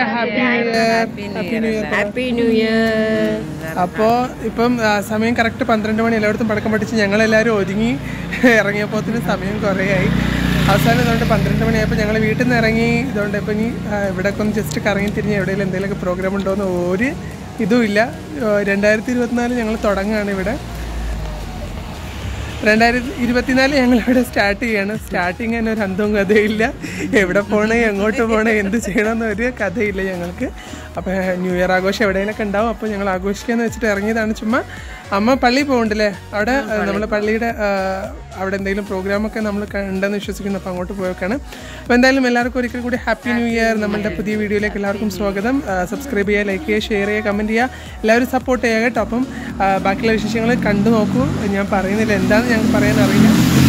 എല്ലാവർക്കും happy new year happy new year happy new year അപ്പോൾ ഇപ്പം ആ, സമയം കറക്റ്റ് പന്ത്രണ്ട് മണി എല്ലായിടത്തും പടക്കം പഠിച്ച് ഞങ്ങളെല്ലാവരും ഒരുങ്ങി ഇറങ്ങിയപ്പോത്തിന് സമയം കുറേയായി അവസാനം ഇതുകൊണ്ട് പന്ത്രണ്ട് മണിയായപ്പോൾ ഞങ്ങൾ വീട്ടിൽ നിന്ന് ഇറങ്ങി ഇതുകൊണ്ട് ഇപ്പം ഇനി ആ, ഇവിടെയൊക്കെ ഒന്ന് ജസ്റ്റ് കറങ്ങി തിരിഞ്ഞ് എവിടെയെങ്കിലും എന്തെങ്കിലുമൊക്കെ പ്രോഗ്രാം ഉണ്ടോ എന്ന് ഒരു ഇതുമില്ല രണ്ടായിരത്തി ഇരുപത്തിനാല് ഞങ്ങൾ തുടങ്ങുകയാണ് ഇവിടെ രണ്ടായിരത്തി ഇരുപത്തിനാല് ഞങ്ങൾ ഇവിടെ സ്റ്റാർട്ട് ചെയ്യാണ് സ്റ്റാർട്ടിങ് തന്നെ ഒരു അന്തവും കഥയില്ല എവിടെ പോകണേ എങ്ങോട്ട് പോകണേ എന്ത് ചെയ്യണമെന്ന് ഒരു കഥയില്ല ഞങ്ങൾക്ക് അപ്പോൾ ന്യൂ ഇയർ ആഘോഷം എവിടെയെങ്കിലൊക്കെ ഉണ്ടാവും അപ്പോൾ ഞങ്ങൾ ആഘോഷിക്കാന്ന് വെച്ചിട്ട് ഇറങ്ങിയതാണ് ചുമ്മാ അമ്മ പള്ളി പോകുന്നുണ്ടല്ലേ അവിടെ നമ്മൾ പള്ളിയുടെ ആ, അവിടെ എന്തെങ്കിലും പ്രോഗ്രാമൊക്കെ നമ്മൾ ഉണ്ടെന്ന് വിശ്വസിക്കുന്നു അപ്പോൾ അങ്ങോട്ട് പോയേക്കാണ് അപ്പോൾ എന്തായാലും എല്ലാവർക്കും ഒരിക്കൽ കൂടി ഹാപ്പി ന്യൂ ഇയർ നമ്മളുടെ പുതിയ വീഡിയോയിലേക്ക് എല്ലാവർക്കും സ്വാഗതം സബ്സ്ക്രൈബ് ചെയ്യുക ലൈക്ക് ചെയ്യുക ഷെയർ ചെയ്യുക കമൻറ്റ് ചെയ്യുക എല്ലാവരും സപ്പോർട്ട് ചെയ്യുക കേട്ടോ അപ്പം ആ, ബാക്കിയുള്ള വിശേഷങ്ങൾ കണ്ടു നോക്കൂ ഞാൻ പറയുന്നില്ല എന്താണെന്ന് ഞങ്ങൾക്ക് പറയാൻ അറിയില്ല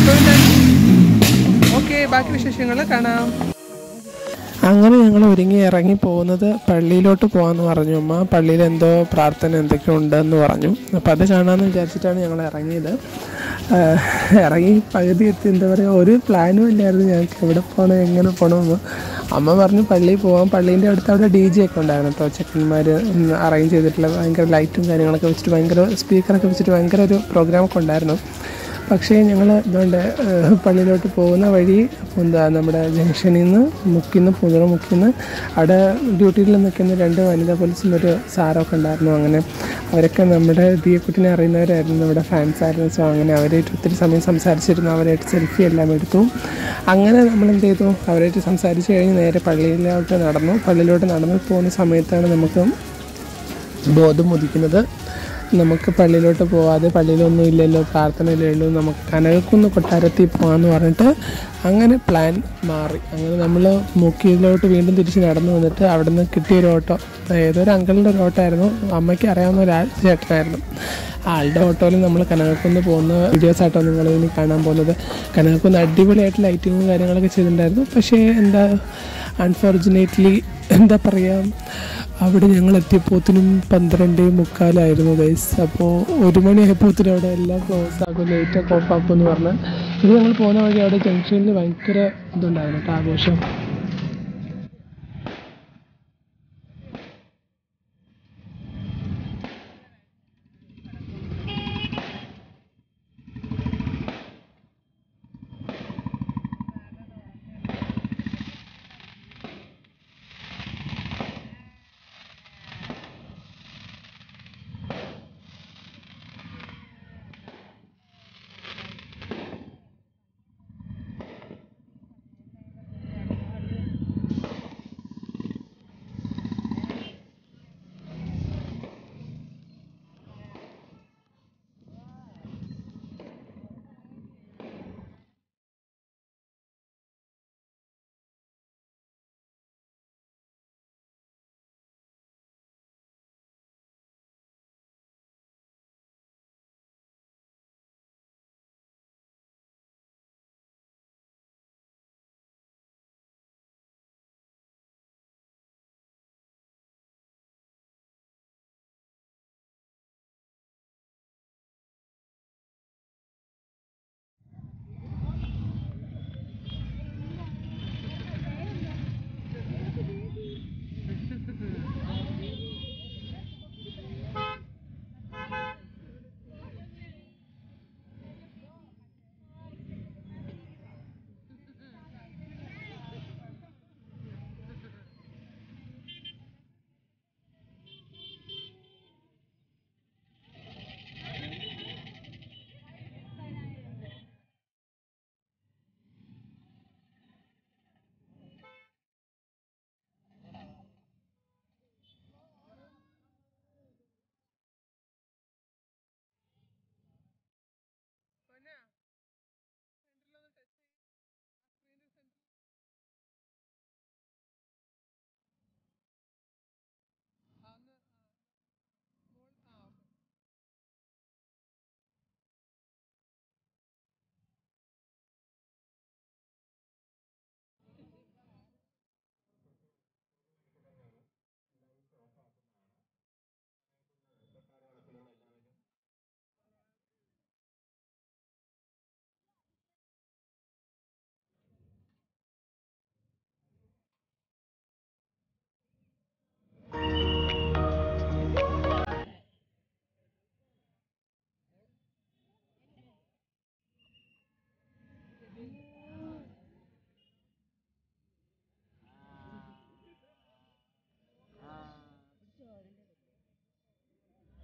ഓക്കെ ബാക്കി വിശേഷങ്ങൾ കാണാം അങ്ങനെ ഞങ്ങൾ ഒരുങ്ങി ഇറങ്ങി പോകുന്നത് പള്ളിയിലോട്ട് പോകാമെന്ന് പറഞ്ഞു അമ്മ പള്ളിയിൽ എന്തോ പ്രാർത്ഥന എന്തൊക്കെ ഉണ്ടെന്ന് പറഞ്ഞു അപ്പോൾ അത് കാണാമെന്ന് വിചാരിച്ചിട്ടാണ് ഞങ്ങൾ ഇറങ്ങിയത് ആഹ് ഇറങ്ങി പകുതി എത്തി എന്താ പറയുക ഒരു പ്ലാനും ഇല്ലായിരുന്നു ഞങ്ങൾക്ക് എവിടെ പോകണം എങ്ങനെ പോകണമെന്ന് അമ്മ പറഞ്ഞു പള്ളിയിൽ പോകാം പള്ളീൻ്റെ അടുത്ത് അവിടെ ഡി ജെ ഒക്കെ ഉണ്ടായിരുന്നു കേട്ടോ ചെക്കന്മാർ അറേഞ്ച് ചെയ്തിട്ടുള്ള ഭയങ്കര ലൈറ്റും കാര്യങ്ങളൊക്കെ വെച്ചിട്ട് ഭയങ്കര സ്പീക്കറൊക്കെ വെച്ചിട്ട് ഭയങ്കര ഒരു പ്രോഗ്രാമൊക്കെ ഉണ്ടായിരുന്നു പക്ഷേ ഞങ്ങൾ ഇതുകൊണ്ട് ഏഹ്, പള്ളിയിലോട്ട് പോകുന്ന വഴി എന്താ നമ്മുടെ ജംഗ്ഷനിൽ നിന്ന് മുക്കിന്ന് പുതിയ മുക്കിന്ന് അവിടെ ഡ്യൂട്ടിയിൽ നിൽക്കുന്ന രണ്ട് വനിതാ പോലീസിൻ്റെ ഒരു സാറൊക്കെ ഉണ്ടായിരുന്നു അങ്ങനെ അവരൊക്കെ നമ്മുടെ ദിയക്കുട്ടിനെ അറിയുന്നവരായിരുന്നു നമ്മുടെ ഫാൻസ് ആയിരുന്നു സോ അങ്ങനെ അവരായിട്ട് ഒത്തിരി സമയം സംസാരിച്ചിരുന്നു അവരായിട്ട് സെൽഫി എല്ലാം എടുത്തു അങ്ങനെ നമ്മൾ എന്ത് ചെയ്തു അവരായിട്ട് സംസാരിച്ച് കഴിഞ്ഞ് നേരെ പള്ളിയിലോട്ട് നടന്നു പള്ളിയിലോട്ട് നടന്നു പോകുന്ന സമയത്താണ് നമുക്ക് ബോധം ഉദിക്കുന്നത് നമുക്ക് പള്ളിയിലോട്ട് പോവാതെ പള്ളിയിലൊന്നും ഇല്ലല്ലോ പ്രാർത്ഥനയിലേ ഉള്ളൂ നമുക്ക് കനകക്കുന്ന് കൊട്ടാരത്തിൽ പോകാമെന്ന് പറഞ്ഞിട്ട് അങ്ങനെ പ്ലാൻ മാറി അങ്ങനെ നമ്മൾ മുക്കിയിലോട്ട് വീണ്ടും തിരിച്ച് നടന്നു വന്നിട്ട് അവിടെ നിന്ന് കിട്ടിയൊരു ഓട്ടോ ഏതൊരു അങ്കിളിൻ്റെ ഒരു ഓട്ടോ ആയിരുന്നു അമ്മയ്ക്ക് അറിയാവുന്ന ഒരു ആൾ ചേട്ടനായിരുന്നു ആളുടെ ഓട്ടോയിൽ നമ്മൾ കനകക്കുന്ന് പോകുന്ന വീഡിയോസ് ആട്ടോ നിങ്ങൾ ഇനി കാണാൻ പോകുന്നത് കനകക്കുന്ന് അടിപൊളിയായിട്ട് ലൈറ്റിങ്ങും കാര്യങ്ങളൊക്കെ ചെയ്തിട്ടുണ്ടായിരുന്നു പക്ഷേ എന്താ അൺഫോർച്ചുനേറ്റ്ലി എന്താ പറയുക അവിടെ ഞങ്ങൾ എത്തിയപ്പോത്തിനും പന്ത്രണ്ട് മുക്കാലായിരുന്നു ഗൈസ് അപ്പോൾ ഒരു മണിയായപ്പോത്തിനും അവിടെ എല്ലാം ക്ലോസ് ആക്കും ലേറ്റൊക്കെ ഓഫ് ആക്കും എന്ന് പറഞ്ഞ് ഇത് ഞങ്ങൾ പോകുന്ന വഴി അവിടെ ജംഗ്ഷനിൽ ഭയങ്കര ഇതുണ്ടായിരുന്നു കേട്ടോ ആഘോഷം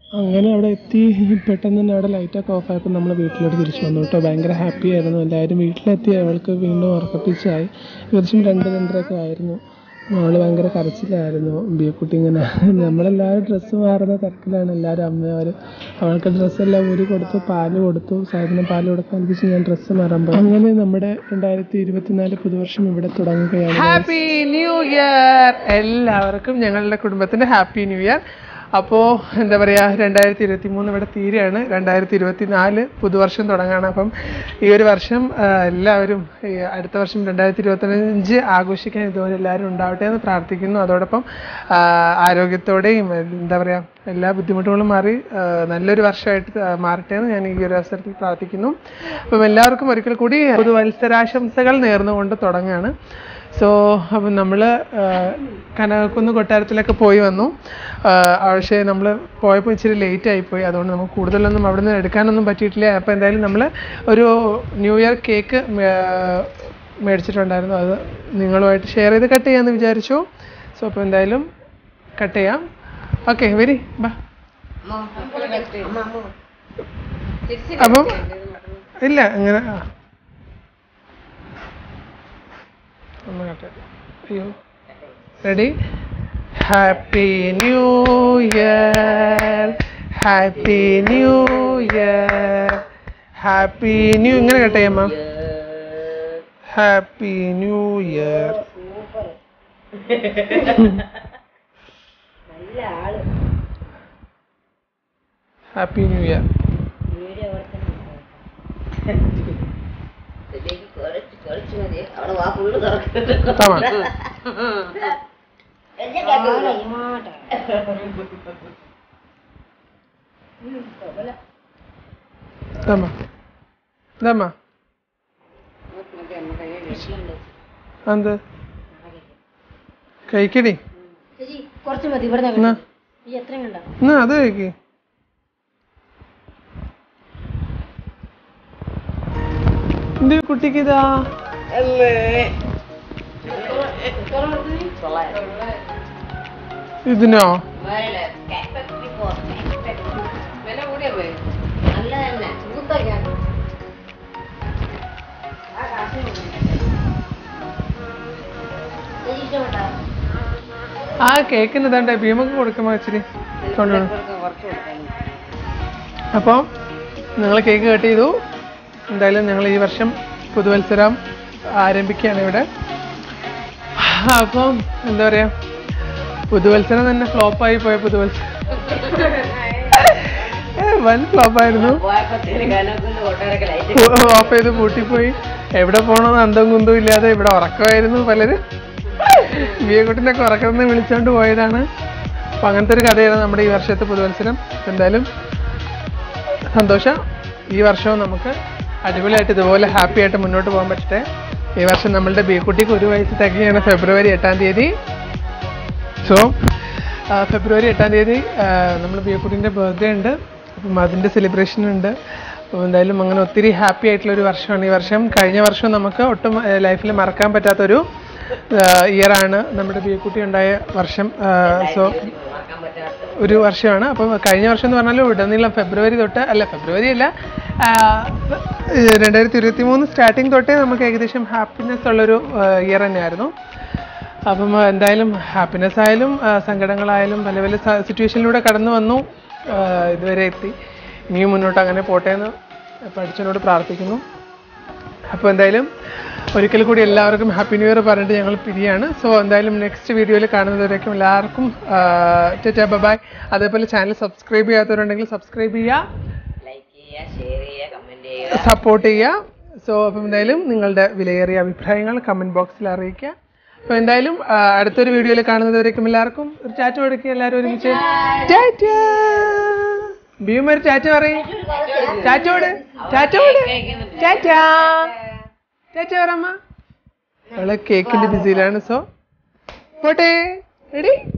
അങ്ങനെ അവിടെ എത്തി പെട്ടെന്ന് തന്നെ അവിടെ ലൈറ്റൊക്കെ ഓഫ് ആയപ്പോൾ നമ്മൾ വീട്ടിലോട്ട് തിരിച്ചു വന്നു കേട്ടോ ഭയങ്കര ഹാപ്പി ആയിരുന്നു എല്ലാവരും വീട്ടിലെത്തി അവൾക്ക് വീണ്ടും ഉറക്കപ്പിച്ചായി ഏകദേശം രണ്ട് രണ്ടരയൊക്കെ ആയിരുന്നു അവൾ ഭയങ്കര കരച്ചിലായിരുന്നു ബിയക്കുട്ടി ഇങ്ങനെ നമ്മളെല്ലാവരും ഡ്രസ്സ് മാറുന്ന തിരക്കിലാണ് എല്ലാവരും അമ്മയവർ അവൾക്ക് ഡ്രസ്സെല്ലാം ഊരി കൊടുത്തു പാല് കൊടുത്തു സാധനം പാല് കൊടുക്കാൻ ഏൽപ്പിച്ച് ഞാൻ ഡ്രസ്സ് മാറാൻ പോയി അങ്ങനെ നമ്മുടെ രണ്ടായിരത്തി ഇരുപത്തിനാല് പുതുവർഷം ഇവിടെ തുടങ്ങുകയാണ് ഹാപ്പി ന്യൂ ഇയർ എല്ലാവർക്കും ഞങ്ങളുടെ കുടുംബത്തിന്റെ ഹാപ്പി ന്യൂ ഇയർ അപ്പോൾ എന്താ പറയുക രണ്ടായിരത്തി ഇരുപത്തി മൂന്ന് ഇവിടെ തീരെയാണ് രണ്ടായിരത്തി ഇരുപത്തി നാല് പുതുവർഷം തുടങ്ങുകയാണ് അപ്പം ഈ ഒരു വർഷം ആ, എല്ലാവരും ഈ അടുത്ത വർഷം രണ്ടായിരത്തി ഇരുപത്തഞ്ച് ആഘോഷിക്കാൻ ഇതുപോലെ എല്ലാവരും ഉണ്ടാവട്ടെ എന്ന് പ്രാർത്ഥിക്കുന്നു അതോടൊപ്പം ആ, ആരോഗ്യത്തോടെയും എന്താ പറയുക എല്ലാ ബുദ്ധിമുട്ടുകളും മാറി ആ, നല്ലൊരു വർഷമായിട്ട് ആ, മാറട്ടെ എന്ന് ഞാൻ ഈ ഒരു അവസരത്തിൽ പ്രാർത്ഥിക്കുന്നു അപ്പം എല്ലാവർക്കും ഒരിക്കൽ കൂടി പുതുവത്സരാശംസകൾ നേർന്നുകൊണ്ട് തുടങ്ങുകയാണ് സോ അപ്പം നമ്മൾ കനകക്കുന്ന് കൊട്ടാരത്തിലൊക്കെ പോയി വന്നു ആ, പക്ഷേ നമ്മൾ പോയപ്പോൾ ഇച്ചിരി ലേറ്റ് ആയിപ്പോയി അതുകൊണ്ട് നമുക്ക് കൂടുതലൊന്നും അവിടെ നിന്ന് എടുക്കാനൊന്നും പറ്റിയിട്ടില്ല അപ്പോൾ എന്തായാലും നമ്മൾ ഒരു ന്യൂ ഇയർ കേക്ക് മേടിച്ചിട്ടുണ്ടായിരുന്നു അത് നിങ്ങളുമായിട്ട് ഷെയർ ചെയ്ത് കട്ട് ചെയ്യാമെന്ന് വിചാരിച്ചു സോ അപ്പോൾ എന്തായാലും കട്ട് ചെയ്യാം ഓക്കെ വരി ബാ അപ്പം ഇല്ല അങ്ങനെ ആ. ഒന്ന് കട്ട് അയ്യോ ready happy new year happy new year happy new ഇങ്ങനെ കട്ട് ചെയ്യാമ്മ happy new year happy new year അവിടെ വാ ഫുള്ള് തുറക്കുന്നു തമാ തമാ തമാ എന്ത് കഴിക്കടി ചേച്ചി കുറച്ച് മതി ഇവിടെ എന്നാ ഈ എത്രയും കണ്ട എന്നാ അത് കഴിക്ക് എന്റെ കുട്ടിക്ക് ഇതാ ഇതിനോ വില കൂടിയ പോയി നല്ല തന്നെ ചൂത്തൊക്കെയാണ് ആ കാശ് ചേച്ചി ഇഷ്ടപ്പെട്ടോ ആ കേക്കിന് ഇതാണ്ട് ഭീമക്ക് കൊടുക്കുമ്പോ ഇച്ചിരി കൊണ്ടുവരണം കുറച്ച് കൊടുക്കാൻ അപ്പോൾ നിങ്ങൾ കേക്ക് കട്ട് ചെയ്തു എന്തായാലും ഞങ്ങൾ ഈ വർഷം പുതുവത്സരം ആരംഭിക്കുകയാണ് ഇവിടെ അപ്പം എന്താ പറയാ പുതുവത്സരം തന്നെ ഫ്ലോപ്പായി പോയ പുതുവത്സരം ഏ, വൻ ഫ്ലോപ്പായിരുന്നു പോയപ്പത്തേന് കനകൊണ്ട് കൊട്ടാരൊക്കെ ലൈറ്റ് ഓഫ് ചെയ്ത് പൂട്ടിപ്പോയി എവിടെ പോകണമെന്ന് അന്തം കുന്തവും ഇല്ലാതെ ഇവിടെ ഉറക്കമായിരുന്നു പലരും വിയക്കുട്ടിനൊക്കെ ഉറക്കത്തിൽ നിന്ന് വിളിച്ചോണ്ട് പോയതാണ് അപ്പൊ അങ്ങനത്തെ ഒരു കഥയാണ് നമ്മുടെ ഈ വർഷത്തെ പുതുവത്സരം അപ്പൊ എന്തായാലും സന്തോഷം ഈ വർഷവും നമുക്ക് അടിപൊളിയായിട്ട് ഇതുപോലെ ഹാപ്പി ആയിട്ട് മുന്നോട്ട് പോകാൻ പറ്റട്ടെ ഈ വർഷം നമ്മളുടെ ബിയക്കുട്ടിക്ക് ഒരു വയസ്സ് തികയാണ് ഫെബ്രുവരി എട്ടാം തീയതി സോ ഫെബ്രുവരി എട്ടാം തീയതി നമ്മൾ ബിയക്കുട്ടിൻ്റെ ബർത്ത്ഡേ ഉണ്ട് അപ്പം അതിൻ്റെ സെലിബ്രേഷൻ ഉണ്ട് അപ്പോൾ എന്തായാലും അങ്ങനെ ഒത്തിരി ഹാപ്പി ആയിട്ടുള്ള ഒരു വർഷമാണ് ഈ വർഷം കഴിഞ്ഞ വർഷം നമുക്ക് ഒട്ടും ലൈഫിൽ മറക്കാൻ പറ്റാത്തൊരു ഇയറാണ് നമ്മുടെ ബിയക്കുട്ടി ഉണ്ടായ വർഷം സോ മറക്കാൻ പറ്റാത്ത ഒരു വർഷമാണ് അപ്പം കഴിഞ്ഞ വർഷം എന്ന് പറഞ്ഞാൽ ഉടനീളം ഫെബ്രുവരി തൊട്ട് അല്ല ഫെബ്രുവരി അല്ല രണ്ടായിരത്തി ഇരുപത്തി മൂന്ന് സ്റ്റാർട്ടിങ് തൊട്ടേ നമുക്ക് ഏകദേശം ഹാപ്പിനെസ് ഉള്ളൊരു ഇയർ തന്നെയായിരുന്നു അപ്പം ആ, എന്തായാലും ഹാപ്പിനെസ് ആയാലും ആ, സങ്കടങ്ങളായാലും പല പല സിറ്റുവേഷനിലൂടെ കടന്നു വന്നു ആ, ഇതുവരെ എത്തി ഇനിയും മുന്നോട്ട് അങ്ങനെ പോട്ടെ എന്ന് പഠിച്ചതിനോട് പ്രാർത്ഥിക്കുന്നു അപ്പോൾ എന്തായാലും ഒരിക്കൽ കൂടി എല്ലാവർക്കും ഹാപ്പി ന്യൂ ഇയർ പറഞ്ഞിട്ട് ഞങ്ങൾ പിരിയാണ് സോ എന്തായാലും നെക്സ്റ്റ് വീഡിയോയിൽ കാണുന്നവരേക്കും എല്ലാവർക്കും ടാറ്റാ ബൈ അതേപോലെ ചാനൽ സബ്സ്ക്രൈബ് ചെയ്യാത്തവരുണ്ടെങ്കിൽ സബ്സ്ക്രൈബ് ചെയ്യുക ലൈക്ക് ചെയ്യുക ഷെയർ ചെയ്യുക കമന്റ് ചെയ്യുക സപ്പോർട്ട് ചെയ്യുക സോ അപ്പം എന്തായാലും നിങ്ങളുടെ വിലയേറിയ അഭിപ്രായങ്ങൾ കമൻറ്റ് ബോക്സിൽ അറിയിക്കുക അപ്പോൾ എന്തായാലും ആ, അടുത്തൊരു വീഡിയോയിൽ കാണുന്നവരേക്കും എല്ലാവർക്കും ഒരു ചാറ്റ കൊടുക്കുക എല്ലാവരും ഒരുമിച്ച് ടാറ്റ ഭീമ ഒരു ചാറ്റ പറയും ചാറ്റോട് ചാറ്റോട് ടാറ്റ ടാറ്റ പറമ്മ അവളെ കേക്കിന്റെ ബിസിയിലാണ് സോ പോട്ടെ റെഡി